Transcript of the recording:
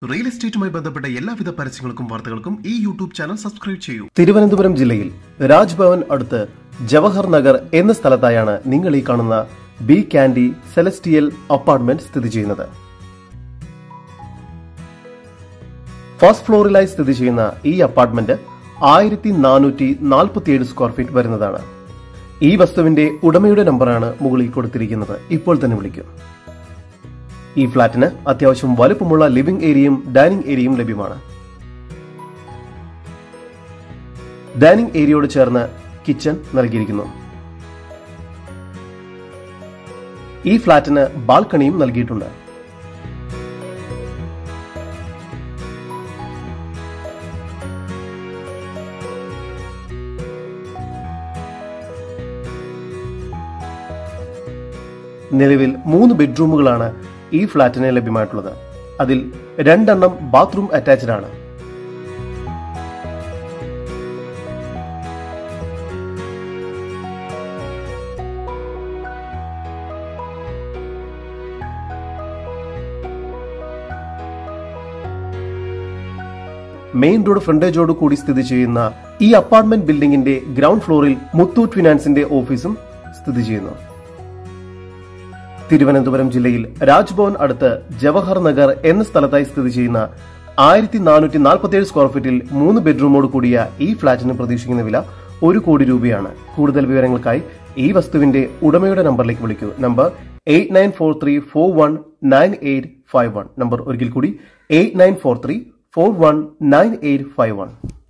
real എസ്റ്റേറ്റുമായി ബന്ധപ്പെട്ട എല്ലാവിധ പരസ്യങ്ങൾക്കും വാർത്തകൾക്കും ഈ യൂട്യൂബ് ചാനൽ സബ്സ്ക്രൈബ് ചെയ്യൂ തിരുവനന്തപുരം ജില്ലയിൽ രാജ്ഭവൻ അടുത്ത് ജവഹർ നഗർ എന്ന സ്ഥലത്തായാണ് നിങ്ങൾ ഈ കാണുന്ന ബി കാൻഡി സെലസ്റ്റിയൽ അപ്പാർട്ട്മെന്റ് സ്ഥിതി ചെയ്യുന്നത് ഫസ്റ്റ് ഫ്ലോറിലായി സ്ഥിതി ചെയ്യുന്ന ഈ അപ്പാർട്ട്മെന്റ് ആയിരത്തി നാനൂറ്റി നാൽപ്പത്തിയേഴ് സ്ക്വയർ ഫീറ്റ് വരുന്നതാണ് ഈ വസ്തുവിന്റെ ഉടമയുടെ നമ്പറാണ് മുകളിൽ കൊടുത്തിരിക്കുന്നത് ഇപ്പോൾ തന്നെ വിളിക്കും ഈ ഫ്ളാറ്റിന് അത്യാവശ്യം വലുപ്പമുള്ള ലിവിംഗ് ഏരിയയും ഡൈനിങ് ഏരിയയും ലഭ്യമാണ് ഡൈനിങ് ഏരിയയോട് ചേർന്ന് കിച്ചൺ നൽകിയിരിക്കുന്നു ഈ ഫ്ളാറ്റിന് ബാൽക്കണിയും നൽകിയിട്ടുണ്ട് നിലവിൽ മൂന്ന് ബെഡ്റൂമുകളാണ് ഈ ഫ്ളാറ്റിന് ലഭ്യമായിട്ടുള്ളത് അതിൽ രണ്ടെണ്ണം ബാത്റൂം അറ്റാച്ച്ഡ് ആണ് മെയിൻ റോഡ് ഫ്രണ്ടേജോട് കൂടി സ്ഥിതി ചെയ്യുന്ന ഈ അപ്പാർട്ട്മെന്റ് ബിൽഡിംഗിന്റെ ഗ്രൗണ്ട് ഫ്ലോറിൽ മുത്തൂറ്റ് ഫിനാൻസിന്റെ ഓഫീസും സ്ഥിതി ചെയ്യുന്നു തിരുവനന്തപുരം ജില്ലയിൽ രാജ്ഭവൻ അടുത്ത് ജവഹർ നഗർ എന്ന സ്ഥലത്തായി സ്ഥിതി ചെയ്യുന്ന ആയിരത്തി നാനൂറ്റി നാൽപ്പത്തിയേഴ് സ്ക്വയർ ഫീറ്റിൽ മൂന്ന് ബെഡ്റൂമോട് കൂടിയ ഈ ഫ്ളാറ്റിന് പ്രതീക്ഷിക്കുന്ന വില ഒരു കോടി രൂപയാണ് കൂടുതൽ വിവരങ്ങൾക്കായി ഈ വസ്തുവിന്റെ ഉടമയുടെ നമ്പറിലേക്ക് വിളിക്കൂ number eight nine four three four one nine eight five one number ഒരിക്കൽ കൂടി eight nine four three four one nine eight five one